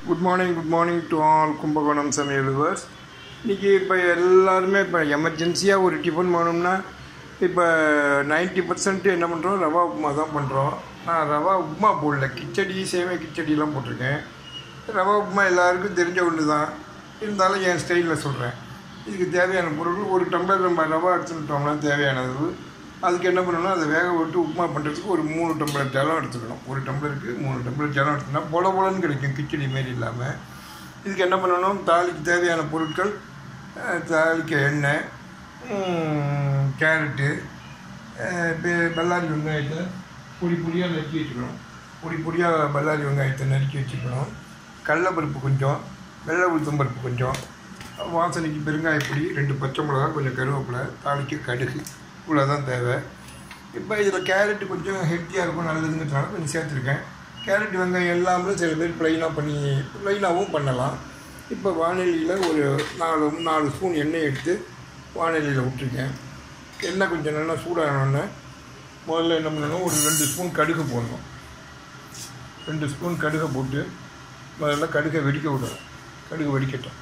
good morning good morning to all Kumbakonam சமையலுவர்ஸ் இன்றைக்கி இப்போ எல்லாருமே இப்போ எமர்ஜென்சியாக ஒரு டிஃபன் வேணும்னா இப்போ நைன்ட்டி பர்சன்ட் என்ன பண்ணுறோம் ரவா உப்புமா தான் பண்ணுறோம் நான் ரவா உப்புமா போடல கிச்சடி சேவை கிச்சடிலாம் போட்டிருக்கேன் ரவா உப்புமா எல்லாருக்கும் தெரிஞ்ச ஒன்று தான் இருந்தாலும் என் ஸ்டைலில் சொல்கிறேன் இதுக்கு தேவையான பொருள் ஒரு டம்ளர் நம்ம ரவா எடுத்துக்கிட்டோம்னா தேவையானது அதுக்கு என்ன பண்ணணும்னா அதை வேக விட்டு உப்புமா பண்ணுறதுக்கு ஒரு மூணு டம்ளர் ஜலம் எடுத்துக்கணும் ஒரு டம்ளருக்கு மூணு டம்ளர் ஜலம் எடுத்துனா பொல பொலன்னு கிடைக்கும் கிச்சடி மாரி இல்லாமல் இதுக்கு என்ன பண்ணணும் தாளிக்கு தேவையான பொருட்கள் அஹ், தாளிக்க எண்ணெய் ம், கேரட்டு அஹ், பெ- பல்லாரி வெங்காயத்தை பொடி பொடியாக நறுக்கி வச்சுக்கணும் பொடி பொடியாக பல்லாரி வெங்காயத்தை நறுக்கி வச்சுக்கணும் கடலப்பருப்பு கொஞ்சம் வெள்ளை உளுத்தம் பருப்பு கொஞ்சம் வாசனைக்கு பெருங்காயப்பொடி ரெண்டு பச்சை மிளகா கொஞ்சம் கருவேப்பிலை தாளிக்க கடுகு இவ்வளோ தான் தேவை இப்போ இதில் கேரட்டு கொஞ்சம் ஹெல்த்தியாக இருக்கும் நல்லதுங்கிறதுனால கொஞ்சம் சேர்த்துருக்கேன் கேரட் வெங்காயம் எல்லாமே சில பேர் ப்ளைனாக பண்ணி ப்ளைனாகவும் பண்ணலாம் இப்போ வானொலியில் ஒரு நாலு நாலு ஸ்பூன் எண்ணெய் எடுத்து வானொலியில் விட்டுருக்கேன் எண்ணெய் கொஞ்சம் நல்லா சூடானோடனே முதல்ல என்ன பண்ணணும் ஒரு ரெண்டு ஸ்பூன் கடுகு போடணும் ரெண்டு ஸ்பூன் கடுகை போட்டு முதல்ல கடுகை வெடிக்க விடணும் கடுகு வெடிக்கட்டும்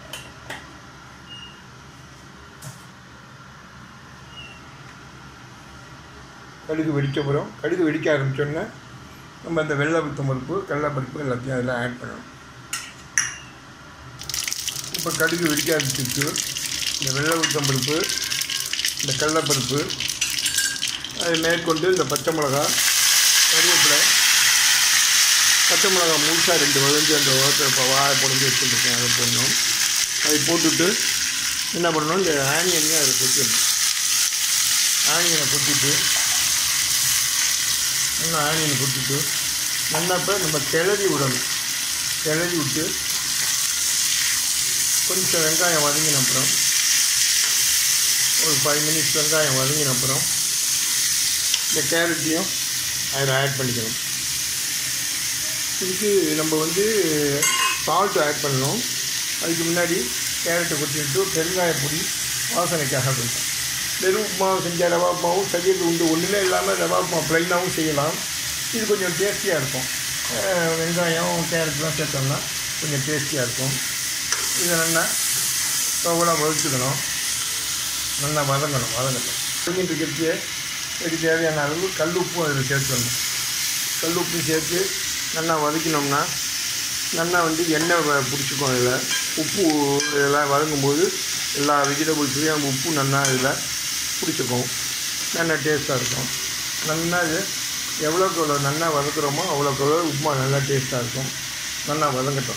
கடுகு வெடிக்கப்புறம் கடுகு வெடிக்க ஆரம்பித்தோடனே நம்ம அந்த வெள்ளை உளுத்தம் பருப்பு கடலைப்பருப்பு எல்லாத்தையும் அதில் ஆட் பண்ணணும் இப்போ கடுகு வெடிக்க ஆரம்பிச்சிருச்சு இந்த வெள்ளை உளுத்தம் பருப்பு இந்த கடலைப்பருப்பு அது மேற்கொண்டு இந்த பச்சை மிளகா கருவேப்பிலை பச்சை மிளகா முழுசாக ரெண்டு வளைஞ்சு அந்த ஓரத்தை இப்போ வாழை புடஞ்சி வச்சுருக்கேன் அதை போடணும் அதை போட்டுட்டு என்ன பண்ணணும் இந்த ஆனியனையும் அதை கொட்டிடணும் ஆனியனை கொட்டிட்டு நல்லா ஆனியனை கொட்டிட்டு நல்லா இப்போ நம்ம கிளறி விடணும் கிளறி விட்டு கொஞ்சம் வெங்காயம் வதங்கின அப்புறம் ஒரு ஃபைவ் மினிட்ஸ் வெங்காயம் வதங்கின அப்புறம் இந்த கேரட்டையும் அதில் ஆட் பண்ணிக்கணும் இதுக்கு நம்ம வந்து சால்ட் ஆட் பண்ணணும் அதுக்கு முன்னாடி கேரட்டை கொட்டிட்டு பெருங்காய பொடி வாசனைக்காக பண்ணுறோம் வெறும் உப்புமாவை செஞ்சால் ரவா உப்புமாவும் செய்யறது உண்டு ஒன்றுமே இல்லாமல் ரவா உப்புமா ப்ளைனாகவும் செய்யலாம் இது கொஞ்சம் டேஸ்டியாக இருக்கும் அஹ் வெங்காயம் கேரட்லாம் சேர்த்தோம்னா கொஞ்சம் டேஸ்டியாக இருக்கும் இதை நல்லா ஸ்டவ்வில் வறுத்துக்கணும் நல்லா வதங்கணும் வதங்கணும் வதங்கிட்டு இருக்கிறது இதுக்கு தேவையான அளவு கல் உப்பும் அதில் சேர்த்துடணும் கல் உப்பும் சேர்த்து நல்லா வதக்கினோம்னா நல்லா வந்து எண்ணெய் வ- பிடிச்சிக்கும் அதில் உப்பு இதெல்லாம் வதங்கும்போது எல்லா வெஜிடபிள்ஸ்லேயும் அந்த உப்பு நல்லா இதில் பிடிச்சிக்கும் நல்லா டேஸ்ட்டாக இருக்கும் நல்லா இது எவ்வளோக்கு எவ்வளோ நல்லா வதக்குறோமோ அவ்வளோக்கு எவ்வளோ உப்புமா நல்லா டேஸ்ட்டாக இருக்கும் நல்லா வதங்கட்டும்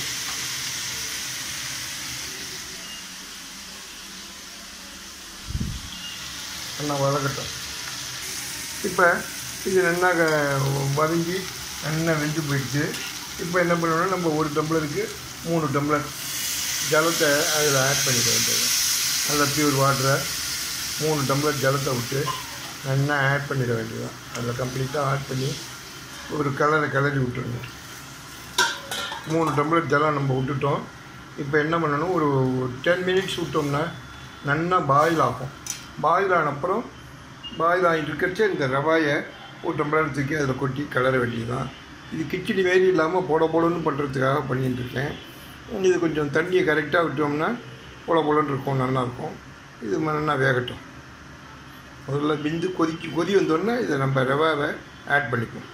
நல்லா வதங்கட்டும் இப்போ இது நல்லா க- வதங்கி நல்லா வெந்து போயிடுச்சு இப்போ என்ன பண்ணணும்னா நம்ம ஒரு டம்ளருக்கு மூணு டம்ளர் ஜலத்தை அதில் ஆட் பண்ணிக்க வேண்டியது நல்ல பியூர் வாட்டரை மூணு டம்ளர் ஜலத்தை விட்டு நல்லா ஆட் பண்ணிட வேண்டியதுதான் அதில் கம்ப்ளீட்டாக ஆட் பண்ணி ஒரு கலரை கிளறி விட்டுருங்க மூணு டம்ளர் ஜலம் நம்ம விட்டுட்டோம் இப்போ என்ன பண்ணணும் ஒரு டென் மினிட்ஸ் விட்டோம்னா நல்லா பாயில் ஆகும் பாயில் ஆன அப்புறம் பாயில் ஆகிட்டு இருக்கிறச்ச இந்த ரவாயை ஒரு டம்ளர் தூக்கி அதில் கொட்டி கிளற வேண்டியதுதான் இது கிச்சடி மாரி இல்லாமல் போட போடன்னு பண்ணுறதுக்காக பண்ணிட்டு இருக்கேன் இது கொஞ்சம் தண்ணியை கரெக்டாக விட்டோம்னா போல போலன்னு இருக்கும் நல்லாயிருக்கும் இது நல்லா வேகட்டும் முதல்ல பிந்து கொதிக்கு கொதி வந்தோடனே இதை நம்ம ரவாவை ஆட் பண்ணிப்போம்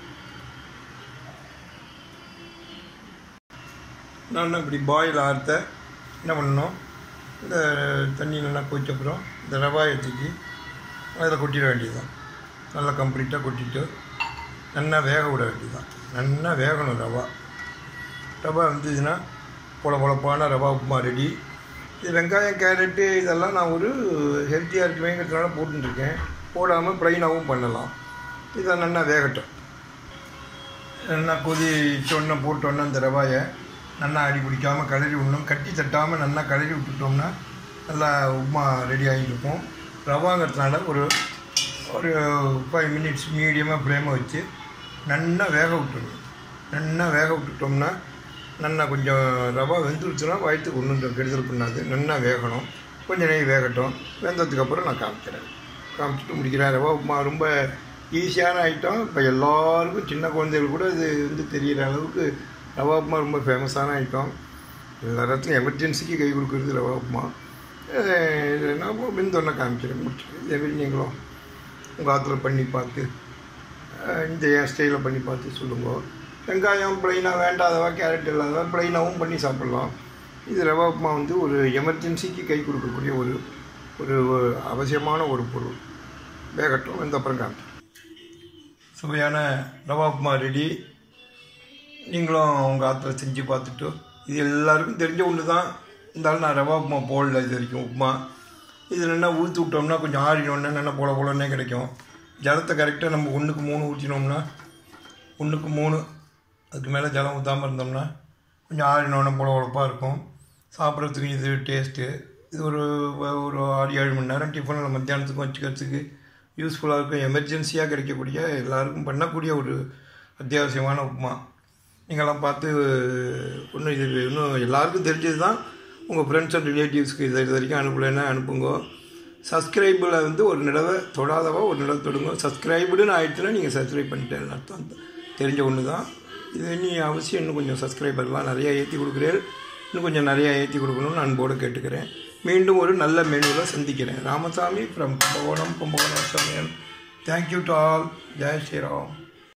நான் இப்படி பாயில் ஆறுத்த என்ன பண்ணணும் இந்த தண்ணி நல்லா கொதிச்ச அப்புறம் இந்த ரவாயை தூக்கி அதில் கொட்டிட வேண்டியதுதான் நல்லா கம்ப்ளீட்டாக கொட்டிட்டு நல்லா வேக விட வேண்டியதுதான் நல்லா வேகணும் ரவா ரவா வந்துச்சுன்னா பொல பொழப்பான ரவா உப்புமா ரெடி இது வெங்காயம் கேரட்டு இதெல்லாம் நான் ஒரு ஹெல்த்தியாக இருக்குமேங்கிறதுனால போட்டுருக்கேன் போடாமல் ப்ளைனாகவும் பண்ணலாம் இதை நல்லா வேகட்டும் நல்லா கொதிச்சோன்னே போட்டோன்னே அந்த ரவாயை நல்லா அடி பிடிக்காமல் கிளறி விடணும் கட்டி தட்டாமல் நல்லா கிளறி விட்டுட்டோம்னா நல்லா உப்புமா ரெடி ஆகிட்டு இருக்கும் ரவாங்கிறதுனால ஒரு ஒரு ஃபைவ் மினிட்ஸ் மீடியமாக ஃப்ளேமை வச்சு நல்லா வேக விட்டுருணும் நல்லா வேக விட்டுட்டோம்னா நல்லா கொஞ்சம் ரவா வெந்துருச்சுன்னா வயிற்றுக்கு ஒன்றும் கெடுதல் பண்ணாது நல்லா வேகணும் கொஞ்சம் நெய் வேகட்டும் வெந்ததுக்கப்புறம் நான் காமிக்கிறேன் காமிச்சிட்டு முடிக்கிறேன் ரவா உப்புமா ரொம்ப ஈஸியான ஐட்டம் இப்போ எல்லாருக்கும் சின்ன குழந்தைகள் கூட இது வந்து தெரிகிற அளவுக்கு ரவா உப்புமா ரொம்ப ஃபேமஸான ஐட்டம் எல்லா இடத்துலையும் எமர்ஜென்சிக்கு கை கொடுக்குறது ரவா உப்புமா அஹ் இது நான் விந்தொன்னை காமிக்கிறேன் முடிச்சுக்கிறேன் இதே மாதிரி நீங்களும் உங்கள் ஆற்றுல பண்ணி பார்த்து அஹ் இந்த என் ஸ்டைலில் பண்ணி பார்த்து சொல்லுங்க வெங்காயம் ப்ளைனாக வேண்டாதவா கேரட் இல்லாதவா ப்ளைனாகவும் பண்ணி சாப்பிட்லாம் இது ரவா உப்புமா வந்து ஒரு எமர்ஜென்சிக்கு கை கொடுக்கக்கூடிய ஒரு ஒரு அவசியமான ஒரு பொருள் வேகட்டும் இந்த அப்புறம் காமிக்கிறேன் சுவையான ரவா உப்புமா ரெடி நீங்களும் உங்கள் ஆற்றுல செஞ்சு பார்த்துட்டு இது எல்லாருக்கும் தெரிஞ்ச ஒன்று தான் இருந்தாலும் நான் ரவா உப்புமா போடல இது வரைக்கும் உப்புமா இதில் என்ன ஊற்றி விட்டோம்னா கொஞ்சம் ஆறினோன்னா நல்லா போல போலன்னே கிடைக்கும் ஜலத்தை கரெக்டாக நம்ம ஒன்றுக்கு மூணு ஊற்றினோம்னா ஒன்றுக்கு மூணு அதுக்கு மேலே ஜலம் ஊற்றாமல் இருந்தோம்னா கொஞ்சம் ஆறினோன்னா போல பொழப்பாக இருக்கும் சாப்பிட்றதுக்கு இது டேஸ்ட்டு இது ஒரு ஒரு ஆறு ஏழு மணி நேரம் டிஃபனில் மத்தியானத்துக்கும் வச்சுக்கிறதுக்கு யூஸ்ஃபுல்லாக இருக்கும் எமர்ஜென்சியாக கிடைக்கக்கூடிய எல்லாருக்கும் பண்ணக்கூடிய ஒரு அத்தியாவசியமான உப்புமா நீங்களாம் பார்த்து இன்னும் இது இன்னும் எல்லாருக்கும் தெரிஞ்சது தான் உங்கள் ஃப்ரெண்ட்ஸ் அண்ட் ரிலேட்டிவ்ஸ்க்கு இது இது வரைக்கும் அனுப்பலைன்னா அனுப்புங்க சப்ஸ்கிரைபில் வந்து ஒரு நிலவை தொடாதவா ஒரு நிலவை தொடுங்க சப்ஸ்கிரைபுடுன்னு ஆயிடுச்சுன்னா நீங்கள் சப்ஸ்கிரைப் பண்ணிட்டேன்னு அர்த்தம் தெரிஞ்ச ஒன்று தான் இது நீ அவசியம் இன்னும் கொஞ்சம் சப்ஸ்கிரைபர்லாம் நிறையா ஏற்றி கொடுக்குறேன் இன்னும் கொஞ்சம் நிறையா ஏற்றி கொடுக்கணும்னு அன்போடு கேட்டுக்கிறேன் மீண்டும் ஒரு நல்ல மெனுவில் சந்திக்கிறேன் ராமசாமி ஃப்ரம் கும்பகோணம் கும்பகோணம் சமையல் thank you to all Jai Sriram